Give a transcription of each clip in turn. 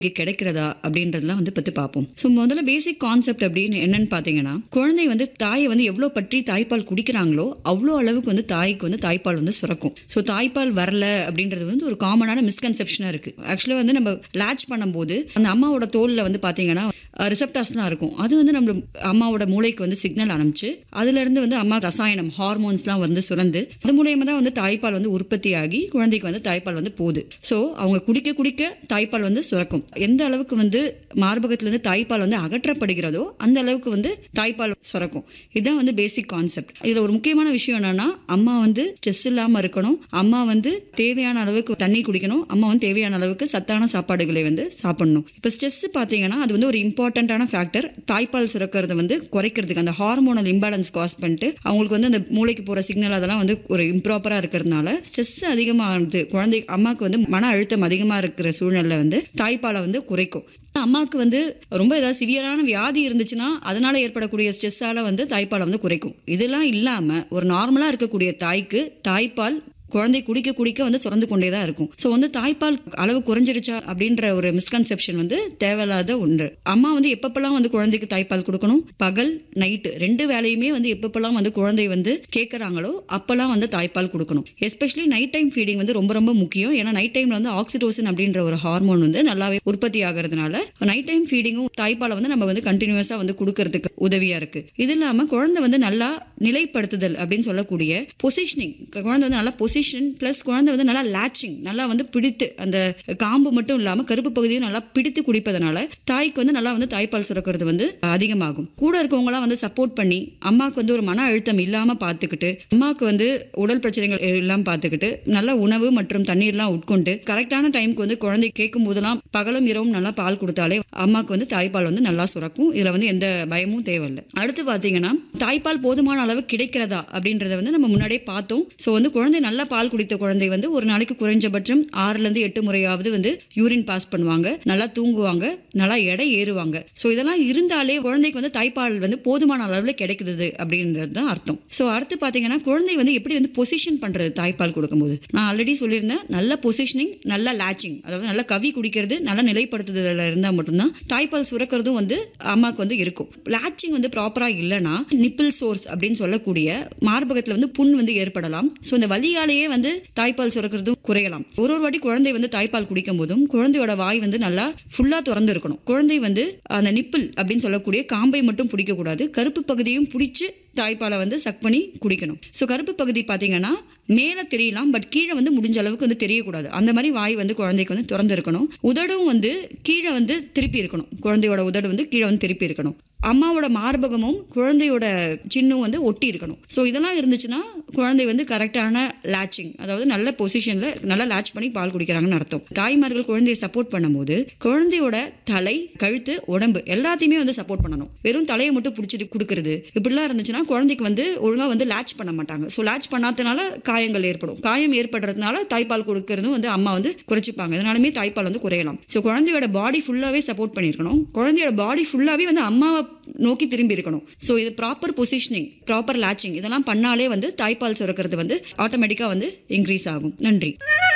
கிடைக்கிறதா அப்படின்றதெல்லாம் வந்து பற்றி பார்ப்போம் ஸோ முதல்ல பேசிக் கான்செப்ட் அப்படின்னு என்னன்னு பார்த்தீங்கன்னா குழந்தை வந்து தாயை வந்து எவ்வளோ பற்றி தாய்ப்பால் குடிக்கிறாங்களோ அவ்வளோ அளவுக்கு வந்து தாய்க்கு வந்து தாய்ப்பால் வந்து சுரக்கும் ஸோ தாய்ப்பால் வரல அப்படின்றது வந்து ஒரு காமனான மிஸ்கன்செப்ஷனாக இருக்குது ஆக்சுவலாக வந்து நம்ம லேட்ச் பண்ணும்போது அந்த அம்மாவோட தோலில் வந்து பார்த்தீங்கன்னா ரிசப்டாஸ்லாம் இருக்கும் அது வந்து நம்ம அம்மாவோட மூளைக்கு வந்து சிக்னல் அனுப்பிச்சு அதுலேருந்து வந்து அம்மா ரசாயனம் ஹார்மோன்ஸ்லாம் வந்து சுரந்து அது மூலயமா தான் வந்து தாய்ப்பால் வந்து உற்பத்தி ஆகி குழந்தைக்கு வந்து தாய்ப்பால் வந்து போகுது ஸோ அவங்க குடிக்க குடிக்க தாய்ப்பால் வந்து சுரக்கும் எந்த அளவுக்கு வந்து மார்பகத்திலேருந்து தாய்ப்பால் வந்து அகற்றப்படுகிறதோ அந்த அளவுக்கு வந்து தாய்ப்பால் சுரக்கும் இதுதான் வந்து பேசிக் கான்செப்ட் இதில் ஒரு முக்கியமான விஷயம் என்னன்னா அம்மா வந்து ஸ்ட்ரெஸ் இல்லாமல் இருக்கணும் அம்மா வந்து தேவையான அளவுக்கு தண்ணி குடிக்கணும் அம்மா வந்து தேவையான அளவுக்கு சத்தான சாப்பாடுகளை வந்து சாப்பிடணும் இப்போ ஸ்ட்ரெஸ் பார்த்தீங்கன்னா அது வந்து ஒரு இம்பார்ட்டண்ட்டான ஃபேக்டர் தாய்ப்பால் சுரக்கிறத வந்து குறைக்கிறதுக்கு அந்த ஹார்மோனல் இம்பேலன்ஸ் காஸ் பண்ணிட்டு அவங்களுக்கு வந்து அந்த மூளைக்கு போகிற சிக்னல் அதெல்லாம் வந்து ஒரு இம்ப்ராப்பராக இருக்கிறதுனால ஸ்ட்ரெஸ் அதிகமாகுது குழந்தை அம்மாவுக்கு வந்து மன அழுத்தம் அதிகமாக இருக்கிற சூழ்நிலை வந்து தாய்ப்பாலை வந்து குறைக்கும் அம்மாவுக்கு வந்து ரொம்ப ஏதாவது சிவியரான வியாதி இருந்துச்சுன்னா அதனால ஏற்படக்கூடிய ஸ்ட்ரெஸ்ஸால வந்து தாய்ப்பாலை வந்து குறைக்கும் இதெல்லாம் இல்லாமல் ஒரு நார்மலாக இருக்கக்கூடிய தாய்க்கு தாய்ப்பால் குழந்தை குடிக்க குடிக்க வந்து சுரந்து கொண்டே தான் இருக்கும் ஸோ வந்து தாய்ப்பால் அளவு குறைஞ்சிருச்சா அப்படின்ற ஒரு மிஸ்கன்செப்ஷன் வந்து தேவையில்லாத ஒன்று அம்மா வந்து எப்பப்பெல்லாம் வந்து குழந்தைக்கு தாய்ப்பால் கொடுக்கணும் பகல் நைட்டு ரெண்டு வேலையுமே வந்து எப்பப்பெல்லாம் வந்து குழந்தை வந்து கேட்குறாங்களோ அப்போல்லாம் வந்து தாய்ப்பால் கொடுக்கணும் எஸ்பெஷலி நைட் டைம் ஃபீடிங் வந்து ரொம்ப ரொம்ப முக்கியம் ஏன்னா நைட் டைமில் வந்து ஆக்சிடோசின் அப்படின்ற ஒரு ஹார்மோன் வந்து நல்லாவே உற்பத்தி ஆகிறதுனால நைட் டைம் ஃபீடிங்கும் தாய்ப்பாலை வந்து நம்ம வந்து கண்டினியூஸாக வந்து கொடுக்கறதுக்கு உதவியாக இருக்குது இது இல்லாமல் குழந்தை வந்து நல்லா நிலைப்படுத்துதல் அப்படின்னு சொல்லக்கூடிய பொசிஷனிங் குழந்தை வந்து நல்லா பொசிஷன் ப்ளஸ் குழந்தை வந்து நல்லா லேச்சிங் நல்லா வந்து பிடித்து அந்த காம்பு மட்டும் இல்லாமல் கருப்பு பகுதியும் நல்லா பிடித்து குடிப்பதனால தாய்க்கு வந்து நல்லா வந்து தாய்ப்பால் சுரக்கிறது வந்து அதிகமாகும் கூட இருக்கவங்களாம் வந்து சப்போர்ட் பண்ணி அம்மாவுக்கு வந்து ஒரு மன அழுத்தம் இல்லாமல் பார்த்துக்கிட்டு அம்மாவுக்கு வந்து உடல் பிரச்சனைகள் எல்லாம் பார்த்துக்கிட்டு நல்ல உணவு மற்றும் தண்ணீர்லாம் உட்கொண்டு கரெக்டான டைமுக்கு வந்து குழந்தை கேட்கும் போதெல்லாம் பகலும் இரவும் நல்லா பால் கொடுத்தாலே அம்மாவுக்கு வந்து தாய்ப்பால் வந்து நல்லா சுரக்கும் இதில் வந்து எந்த பயமும் தேவையில்லை அடுத்து பார்த்தீங்கன்னா தாய்ப்பால் போதுமான அளவு கிடைக்கிறதா அப்படின்றத வந்து நம்ம முன்னாடியே பார்த்தோம் ஸோ வந்து குழந்தை நல்லா பால் குடித்த குழந்தை வந்து ஒரு நாளைக்கு குறைஞ்சபட்சம் ஆறுலேருந்து எட்டு முறையாவது வந்து யூரின் பாஸ் பண்ணுவாங்க நல்லா தூங்குவாங்க நல்லா எடை ஏறுவாங்க ஸோ இதெல்லாம் இருந்தாலே குழந்தைக்கு வந்து தாய்ப்பால் வந்து போதுமான அளவில் கிடைக்குது அப்படின்றது தான் அர்த்தம் ஸோ அடுத்து பார்த்தீங்கன்னா குழந்தை வந்து எப்படி வந்து பொசிஷன் பண்ணுறது தாய்ப்பால் கொடுக்கும்போது நான் ஆல்ரெடி சொல்லியிருந்தேன் நல்ல பொசிஷனிங் நல்ல லேச்சிங் அதாவது நல்ல கவி குடிக்கிறது நல்ல நிலைப்படுத்துதலில் இருந்தால் மட்டும்தான் தாய்ப்பால் சுரக்கிறதும் வந்து அம்மாவுக்கு வந்து இருக்கும் லேச்சிங் வந்து ப்ராப்பராக இல்லைன்னா நிப்பிள் சோர்ஸ் அப்படின்னு சொல்லக்கூடிய மார்பகத்தில் வந்து புண் வந்து ஏற்படலாம் ஸோ இந்த வலியாலேயே வந்து தாய்ப்பால் சுரக்கிறதும் குறையலாம் ஒரு ஒரு வாட்டி குழந்தை வந்து தாய்ப்பால் குடிக்கும் போதும் குழந்தையோட வாய் வந்து நல்லா ஃபுல்லாக திறந்து இருக்கணும் குழந்தை வந்து அந்த நிப்பிள் அப்படின்னு சொல்லக்கூடிய காம்பை மட்டும் பிடிக்கக்கூடாது கருப்பு பகுதியும் பிடிச்சி தாய்ப்பாலை வந்து சக் பண்ணி குடிக்கணும் ஸோ கருப்பு பகுதி பார்த்தீங்கன்னா மேலே தெரியலாம் பட் கீழே வந்து முடிஞ்ச அளவுக்கு வந்து தெரியக்கூடாது அந்த மாதிரி வாய் வந்து குழந்தைக்கு வந்து திறந்து இருக்கணும் உதடும் வந்து கீழே வந்து திருப்பி இருக்கணும் குழந்தையோட உதடு வந்து கீழே வந்து திருப்பி இருக்கணும் அம்மாவோட மார்பகமும் குழந்தையோட சின்னும் வந்து ஒட்டி இருக்கணும் ஸோ இதெல்லாம் இருந்துச்சுன்னா குழந்தை வந்து கரெக்டான லேச்சிங் அதாவது நல்ல பொசிஷனில் நல்லா லேட்ச் பண்ணி பால் குடிக்கிறாங்கன்னு அர்த்தம் தாய்மார்கள் குழந்தையை சப்போர்ட் பண்ணும்போது குழந்தையோட தலை கழுத்து உடம்பு எல்லாத்தையுமே வந்து சப்போர்ட் பண்ணணும் வெறும் தலையை மட்டும் பிடிச்சிட்டு கொடுக்கறது இப்படிலாம் இருந்துச்சுன்னா குழந்தைக்கு வந்து ஒழுங்காக வந்து லேட்ச் பண்ண மாட்டாங்க ஸோ லேட்ச் பண்ணாதனால காயங்கள் ஏற்படும் காயம் ஏற்படுறதுனால தாய்ப்பால் கொடுக்கறதும் வந்து அம்மா வந்து குறைச்சிப்பாங்க இதனாலுமே தாய்ப்பால் வந்து குறையலாம் ஸோ குழந்தையோட பாடி ஃபுல்லாகவே சப்போர்ட் பண்ணியிருக்கணும் குழந்தையோட பாடி ஃபுல்லாகவே வந்து அம்மாவை நோக்கி திரும்பி இருக்கணும் ஸோ இது ப்ராப்பர் பொசிஷனிங் ப்ராப்பர் லேச்சிங் இதெல்லாம் பண்ணாலே வந்து தாய்ப்பால் சுரக்கிறது வந்து ஆட்டோமேட்டிக்காக வந்து இன்க்ரீஸ் ஆகும் நன்றி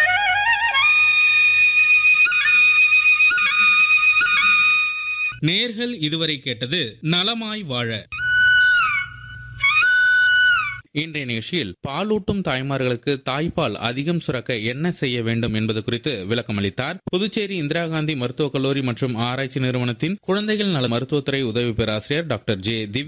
நேர்கள் இதுவரை கேட்டது நலமாய் வாழ இன்றைய நிகழ்ச்சியில் பாலூட்டும் தாய்மார்களுக்கு தாய்ப்பால் அதிகம் சுரக்க என்ன செய்ய வேண்டும் என்பது குறித்து விளக்கமளித்தார் புதுச்சேரி இந்திரா காந்தி மருத்துவக் கல்லூரி மற்றும் ஆராய்ச்சி நிறுவனத்தின் குழந்தைகள் நல மருத்துவத்துறை உதவி பேராசிரியர் டாக்டர் ஜே திவ்யா